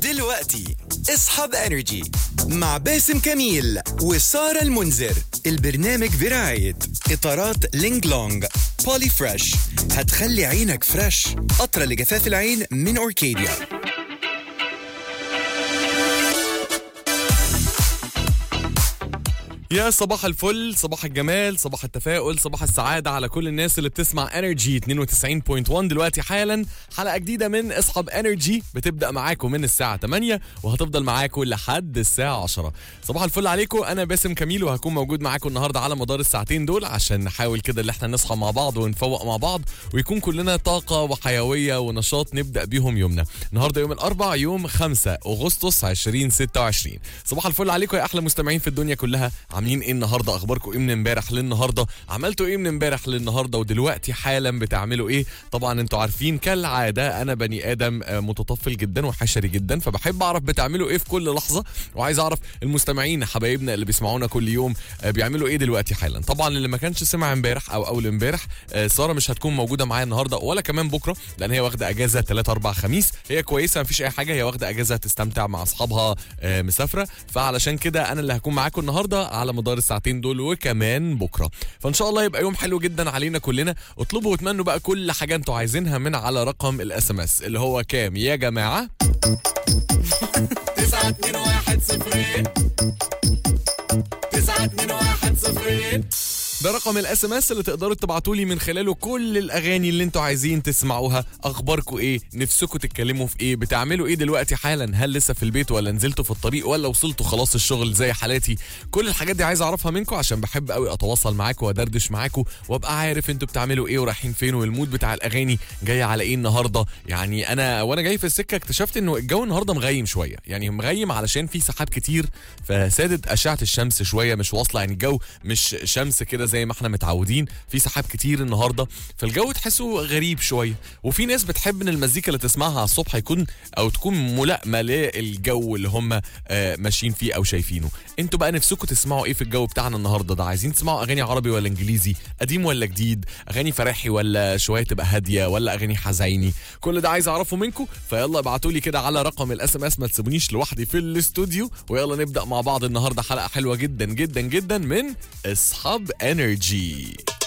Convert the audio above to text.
دلوقتي اصحاب انرجي مع باسم كميل وسارة المنذر البرنامج برعاية اطارات لينج لونج بولي فريش هتخلي عينك فريش قطرة لجفاف العين من اوركيديا يا صباح الفل صباح الجمال صباح التفاؤل صباح السعادة على كل الناس اللي بتسمع انرجي 92.1 دلوقتي حالا حلقة جديدة من اصحاب انرجي بتبدأ معاكم من الساعة 8 وهتفضل معاكم لحد الساعة 10 صباح الفل عليكم انا باسم كميل وهكون موجود معاكم النهاردة على مدار الساعتين دول عشان نحاول كده اللي احنا نصحى مع بعض ونفوق مع بعض ويكون كلنا طاقة وحيوية ونشاط نبدأ بيهم يومنا النهاردة يوم الأربع يوم 5 أغسطس 2026 صباح الفل عليكم يا أحلى مستمعين في الدنيا كلها عاملين ايه النهارده اخباركم ايه من امبارح للنهارده عملتوا ايه من امبارح للنهارده ودلوقتي حالا بتعملوا ايه طبعا انتوا عارفين كالعاده انا بني ادم آه، متطفل جدا وحشري جدا فبحب اعرف بتعملوا ايه في كل لحظه وعايز اعرف المستمعين حبايبنا اللي بيسمعونا كل يوم آه، بيعملوا ايه دلوقتي حالا طبعا اللي ما كانش سمع امبارح او اول امبارح آه، ساره مش هتكون موجوده معايا النهارده ولا كمان بكره لان هي واخده اجازه 3 4 خميس هي كويسه مفيش اي حاجه هي واخده اجازه تستمتع مع اصحابها آه، مسافره فعلشان كده انا اللي هكون معاكم النهارده على مدار الساعتين دول وكمان بكره فان شاء الله يبقى يوم حلو جدا علينا كلنا اطلبوا واتمنوا بقى كل حاجه انتوا عايزينها من على رقم الاس ام اس اللي هو كام يا جماعه 921 ده رقم الاس ام اس اللي تقدروا تبعتوا لي من خلاله كل الاغاني اللي انتوا عايزين تسمعوها اخباركم ايه نفسكم تتكلموا في ايه بتعملوا ايه دلوقتي حالا هل لسه في البيت ولا نزلتوا في الطريق ولا وصلتوا خلاص الشغل زي حالاتي كل الحاجات دي عايز اعرفها منكم عشان بحب قوي اتواصل معاكم وادردش معاكم وابقى عارف انتوا بتعملوا ايه ورايحين فين والمود بتاع الاغاني جاي على ايه النهارده يعني انا وانا جاي في السكه اكتشفت انه الجو النهارده مغيم شويه يعني مغيم علشان في سحاب كتير فسادت اشعه الشمس شويه مش واصله يعني الجو مش شمس كده زي ما احنا متعودين في سحاب كتير النهارده فالجو تحسه غريب شويه وفي ناس بتحب ان المزيكا اللي تسمعها على الصبح يكون او تكون ملائمه للجو اللي هم آه، ماشيين فيه او شايفينه انتوا بقى نفسكم تسمعوا ايه في الجو بتاعنا النهارده ده عايزين تسمعوا اغاني عربي ولا انجليزي قديم ولا جديد اغاني فرحي ولا شويه تبقى هاديه ولا اغاني حزيني كل ده عايز اعرفه منكم فيلا ابعتوا لي كده على رقم الاس ام اس ما تسيبونيش لوحدي في الاستوديو ويلا نبدا مع بعض النهارده حلقه حلوه جدا جدا جدا من اصحاب انرجي